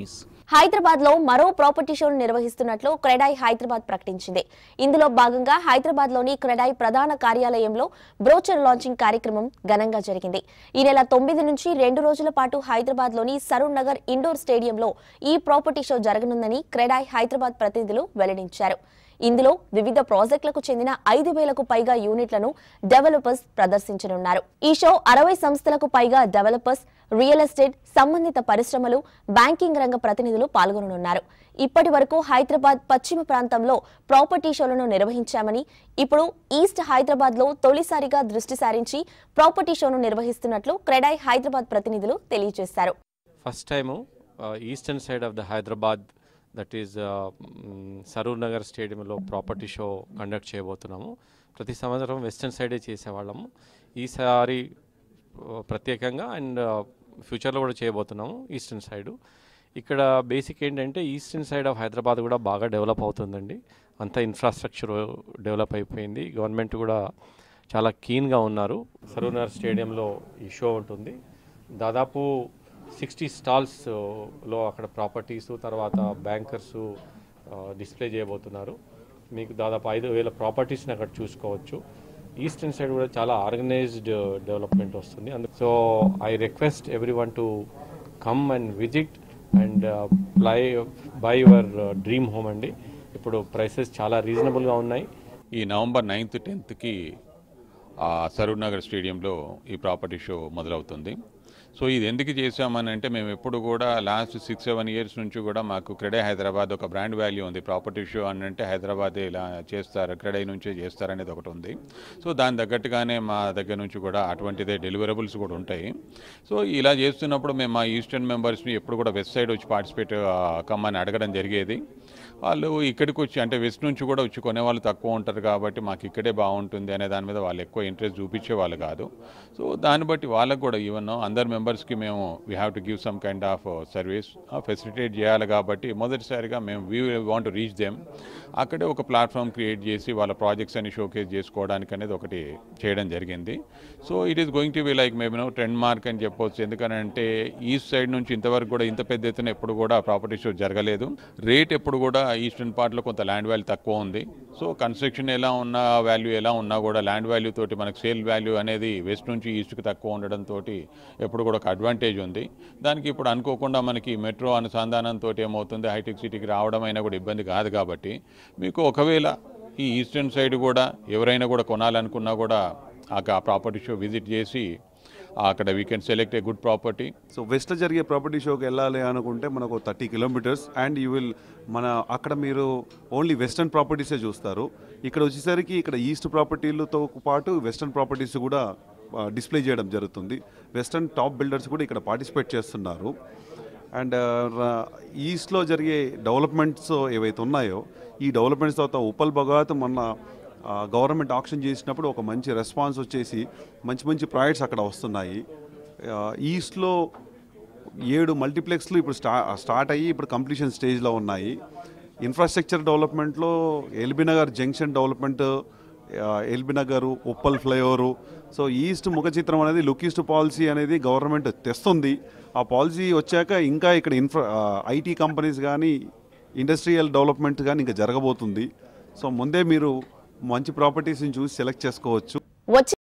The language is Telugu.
properties. హైదరాబాద్ లో మరో ప్రాపర్టీ షోను నిర్వహిస్తున్నట్లు క్రెడాయ్ హైదరాబాద్ ప్రకటించింది ఇందులో భాగంగా హైదరాబాద్ లోని క్రెడాయ్ ప్రధాన కార్యాలయంలో బ్రోచర్ లాంచింగ్ కార్యక్రమం ఘనంగా జరిగింది ఈ నెల తొమ్మిది నుంచి రెండు రోజుల పాటు హైదరాబాద్ లోని సరూర్ నగర్ ఇండోర్ స్టేడియంలో ఈ ప్రాపర్టీ షో జరగనుందని క్రెడాయ్ హైదరాబాద్ ప్రతినిధులు వెల్లడించారు ఇందులో వివిధ ప్రాజెక్టులకు చెందిన ఐదు వేలకు పైగా యూనిట్లను డెవలపర్స్ ప్రదర్శించనున్నారు ఈ షో అరవై సంస్థలకు పైగా డెవలపర్స్ రియల్ ఎస్టేట్ సంబంధిత పరిశ్రమలు బ్యాంకింగ్ రంగ ప్రతినిధులు పాల్గొననున్నారు ఇప్పటి వరకు హైదరాబాద్ పశ్చిమ ప్రాంతంలో ప్రాపర్టీ షోలను నిర్వహించామని ఇప్పుడు ఈస్ట్ హైదరాబాద్ లో తొలిసారిగా దృష్టి సారించి ప్రాపర్టీ షోను నిర్వహిస్తున్నట్లు క్రెడాయ్ హైదరాబాద్ ప్రతినిధులు తెలియజేశారు first time eastern side of the Hyderabad that is Saroor Nagar స్టేడియంలో ప్రాపర్టీ షో కండక్ట్ చేయబోతున్నాము ప్రతి సంవత్సరం వెస్టర్న్ సైడే చేసేవాళ్ళము ఈసారి uh, ప్రత్యేకంగా అండ్ ఫ్యూచర్లో కూడా చేయబోతున్నాము ఈస్టర్న్ సైడు ఇక్కడ బేసిక్ ఏంటంటే ఈస్టర్న్ సైడ్ ఆఫ్ హైదరాబాద్ కూడా బాగా డెవలప్ అవుతుందండి అంత ఇన్ఫ్రాస్ట్రక్చర్ డెవలప్ అయిపోయింది గవర్నమెంట్ కూడా చాలా కీన్గా ఉన్నారు సరూర్ నగర్ స్టేడియంలో ఈ షో ఉంటుంది దాదాపు సిక్స్టీ స్టాల్స్ లో అక్కడ ప్రాపర్టీస్ తర్వాత బ్యాంకర్స్ డిస్ప్లే చేయబోతున్నారు మీకు దాదాపు ఐదు వేల ప్రాపర్టీస్ని అక్కడ చూసుకోవచ్చు ఈస్టర్న్ సైడ్ కూడా చాలా ఆర్గనైజ్డ్ డెవలప్మెంట్ వస్తుంది అందు so I request every one to come and visit and ply buy your dream home అండి ఇప్పుడు ప్రైసెస్ చాలా రీజనబుల్గా ఉన్నాయి ఈ నవంబర్ నైన్త్ టెన్త్కి సరూర్ నగర్ స్టేడియంలో ఈ ప్రాపర్టీ షో మొదలవుతుంది సో ఇది ఎందుకు చేసామని అంటే మేము ఎప్పుడు కూడా లాస్ట్ సిక్స్ సెవెన్ ఇయర్స్ నుంచి కూడా మాకు క్రెడే హైదరాబాద్ ఒక బ్రాండ్ వాల్యూ ఉంది ప్రాపర్టీ షో అని అంటే హైదరాబాద్ ఇలా చేస్తారు క్రెడే నుంచే చేస్తారు అనేది ఒకటి ఉంది సో దాని తగ్గట్టుగానే మా దగ్గర నుంచి కూడా అటువంటిదే డెలివరబుల్స్ కూడా ఉంటాయి సో ఇలా చేస్తున్నప్పుడు మేము మా ఈస్టర్న్ మెంబర్స్ని ఎప్పుడు కూడా వెస్ట్ సైడ్ వచ్చి పార్టిసిపేట్ కమ్మని అడగడం జరిగేది వాళ్ళు ఇక్కడికి వచ్చి అంటే వెస్ట్ నుంచి కూడా వచ్చి కొనే వాళ్ళు తక్కువ ఉంటారు కాబట్టి మాకు ఇక్కడే బాగుంటుంది అనే దాని మీద వాళ్ళు ఎక్కువ ఇంట్రెస్ట్ చూపించే వాళ్ళు కాదు సో దాన్ని బట్టి వాళ్ళకు కూడా ఈవెన్ అందరు మెంబర్స్కి మేము we have to give some kind of service facilitate చేయాలి కాబట్టి మొదటిసారిగా మేము వీ వాంట్ రీచ్ దెమ్ అక్కడే ఒక ప్లాట్ఫామ్ క్రియేట్ చేసి వాళ్ళ ప్రాజెక్ట్స్ అని షోకేస్ చేసుకోవడానికి అనేది ఒకటి చేయడం జరిగింది so it is going to be like మేము ట్రెండ్ మార్క్ అని చెప్పొచ్చు ఎందుకనంటే ఈస్ట్ సైడ్ నుంచి ఇంతవరకు కూడా ఇంత పెద్ద ఎత్తున ఎప్పుడు కూడా ప్రాపర్టీ షో జరగలేదు రేట్ ఎప్పుడు కూడా ఈస్టర్న్ పార్ట్లో కొంత ల్యాండ్ వాల్యూ తక్కువ ఉంది సో కన్స్ట్రక్షన్ ఎలా ఉన్నా వాల్యూ ఎలా ఉన్నా కూడా ల్యాండ్ వాల్యూ తోటి మనకు సేల్ వాల్యూ అనేది వెస్ట్ నుంచి ఈస్ట్కి తక్కువ ఉండడం తోటి ఎప్పుడు కూడా ఒక అడ్వాంటేజ్ ఉంది దానికి ఇప్పుడు అనుకోకుండా మనకి మెట్రో అనుసంధానంతో ఏమవుతుంది హైటెక్ సిటీకి రావడం అయినా కూడా ఇబ్బంది కాదు కాబట్టి మీకు ఒకవేళ ఈ ఈస్టర్న్ సైడ్ కూడా ఎవరైనా కూడా కొనాలనుకున్నా కూడా ఆ ప్రాపర్టీ షో విజిట్ చేసి అక్కడ we can select a good property so వెస్ట్లో జరిగే ప్రాపర్టీ షోకి వెళ్ళాలి అనుకుంటే మనకు thirty kilometres and you will మన అక్కడ మీరు ఓన్లీ వెస్టర్న్ ప్రాపర్టీసే చూస్తారు ఇక్కడ వచ్చేసరికి ఇక్కడ ఈస్ట్ ప్రాపర్టీలతో పాటు వెస్టర్న్ ప్రాపర్టీస్ కూడా డిస్ప్లే చేయడం జరుగుతుంది వెస్టర్న్ టాప్ బిల్డర్స్ కూడా ఇక్కడ పార్టిసిపేట్ చేస్తున్నారు అండ్ ఈస్ట్లో జరిగే డెవలప్మెంట్స్ ఏవైతే ఉన్నాయో ఈ డెవలప్మెంట్స్ తర్వాత ఉప్పల్ భగాత్ మొన్న గవర్నమెంట్ ఆక్షన్ చేసినప్పుడు ఒక మంచి రెస్పాన్స్ వచ్చేసి మంచి మంచి ప్రాజెక్ట్స్ అక్కడ వస్తున్నాయి ఆ, ఈస్ట్లో ఏడు మల్టీప్లెక్స్లు ఇప్పుడు స్టా స్టార్ట్ అయ్యి ఇప్పుడు కంప్లీషన్ స్టేజ్లో ఉన్నాయి ఇన్ఫ్రాస్ట్రక్చర్ డెవలప్మెంట్లో ఎల్బీ నగర్ జంక్షన్ డెవలప్మెంట్ ఆ, LB Nagar Uppal flyover so east ముఖ చిత్రం అనేది లుక్ ఈస్ట్ పాలసీ అనేది గవర్నమెంట్ తెస్తుంది ఆ పాలసీ వచ్చాక ఇంకా ఇక్కడ ఇన్ఫ్రా ఐటీ కంపెనీస్ కానీ ఇండస్ట్రియల్ డెవలప్మెంట్ కానీ ఇంకా జరగబోతుంది సో ముందే మీరు మంచి ప్రాపర్టీస్ని చూసి సెలెక్ట్ చేసుకోవచ్చు వచ్చే